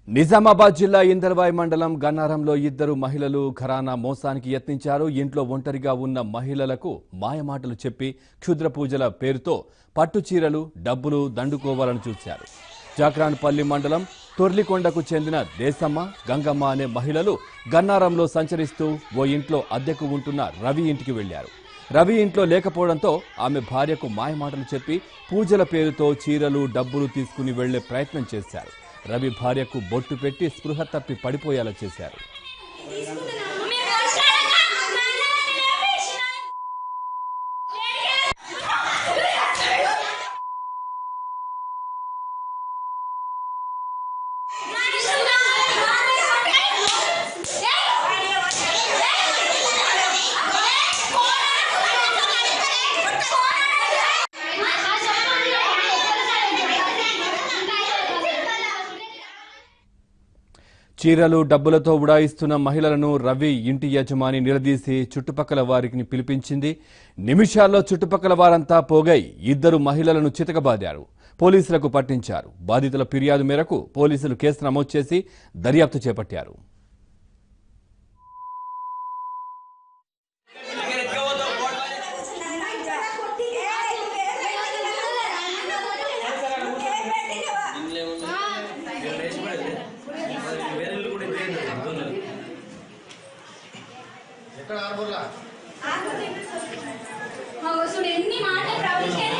నిజామాబాద్ జిల్లా ఇందర్వాయి మండలం గన్నారంలో ఇద్దరు మహిళలు ఘరానా మోసానికి యత్నించారు ఇంట్లో ఒంటరిగా ఉన్న మహిళలకు మాయమాటలు చెప్పి క్షుద్ర పూజల పేరుతో పట్టు చీరలు డబ్బులు దండుకోవాలని చూశారు జాక్రాన్పల్లి మండలం తొర్లికొండకు చెందిన దేశమ్మ గంగమ్మ అనే మహిళలు గన్నారంలో సంచరిస్తూ ఓ ఇంట్లో అద్దెకు ఉంటున్న రవి ఇంటికి వెళ్లారు రవి ఇంట్లో లేకపోవడంతో ఆమె భార్యకు మాయమాటలు చెప్పి పూజల పేరుతో చీరలు డబ్బులు తీసుకుని వెళ్లే ప్రయత్నం చేశారు రవి భార్యకు బొట్టు పెట్టి స్పృహ తప్పి పడిపోయేలా చేశారు చీరలు డబ్బులతో ఉడాయిస్తున్న మహిళలను రవి ఇంటి యజమాని నిలదీసి చుట్టుపక్కల వారికి పిలిపించింది నిమిషాల్లో చుట్టుపక్కల వారంతా పోగై ఇద్దరు మహిళలను చితకబాదారు పోలీసులకు పట్టించారు బాధితుల ఫిర్యాదు మేరకు పోలీసులు కేసు నమోదు చేసి దర్యాప్తు చేపట్టారు చూడు ఎన్ని మాటలు ప్రవచన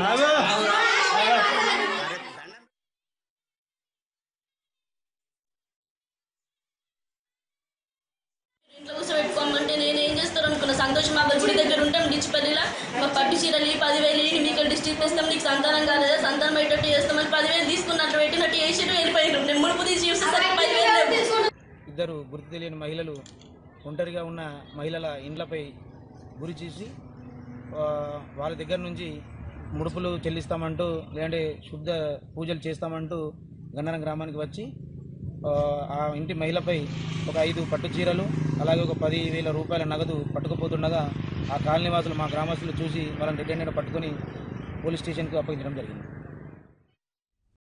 ఇంట్లో కూర్చోబెట్టుకోమంటే నేను ఏం చేస్తాను అనుకున్నా సంతోషం మా గుడి దగ్గర ఉంటాం డిచ్చిపల్లిలో మా పట్టు చీరలు ఈ పదివేలు ఇవి మీకు డిస్ట్రిక్ట్ ఇస్తాం నీకు సంతానం కాలేదా సంతానం పెట్టట్టు చేస్తామని పదివేలు తీసుకున్నట్లు పెట్టినట్టు వేసిట్టు వెళ్ళిపోయారు నేను ముడుపు తీసి చూసేసరికి పదివేలు లేవు. ఇద్దరు గుర్తు తెలియని మహిళలు ఒంటరిగా ఉన్న మహిళల ఇండ్లపై గురి చేసి ఆ, వాళ్ళ దగ్గర నుంచి ముడుపులు చెల్లిస్తామంటూ లేదంటే శుద్ధ పూజలు చేస్తామంటూ గన్నరం గ్రామానికి వచ్చి ఆ, ఆ ఇంటి మహిళపై ఒక ఐదు పట్టు చీరలు అలాగే ఒక పది వేల రూపాయల నగదు పట్టుకుపోతుండగా ఆ కాలనీవాసులు మా గ్రామస్తులు చూసి వాళ్ళని రిటైన్ పట్టుకొని పోలీస్ స్టేషన్కు అప్పగించడం జరిగింది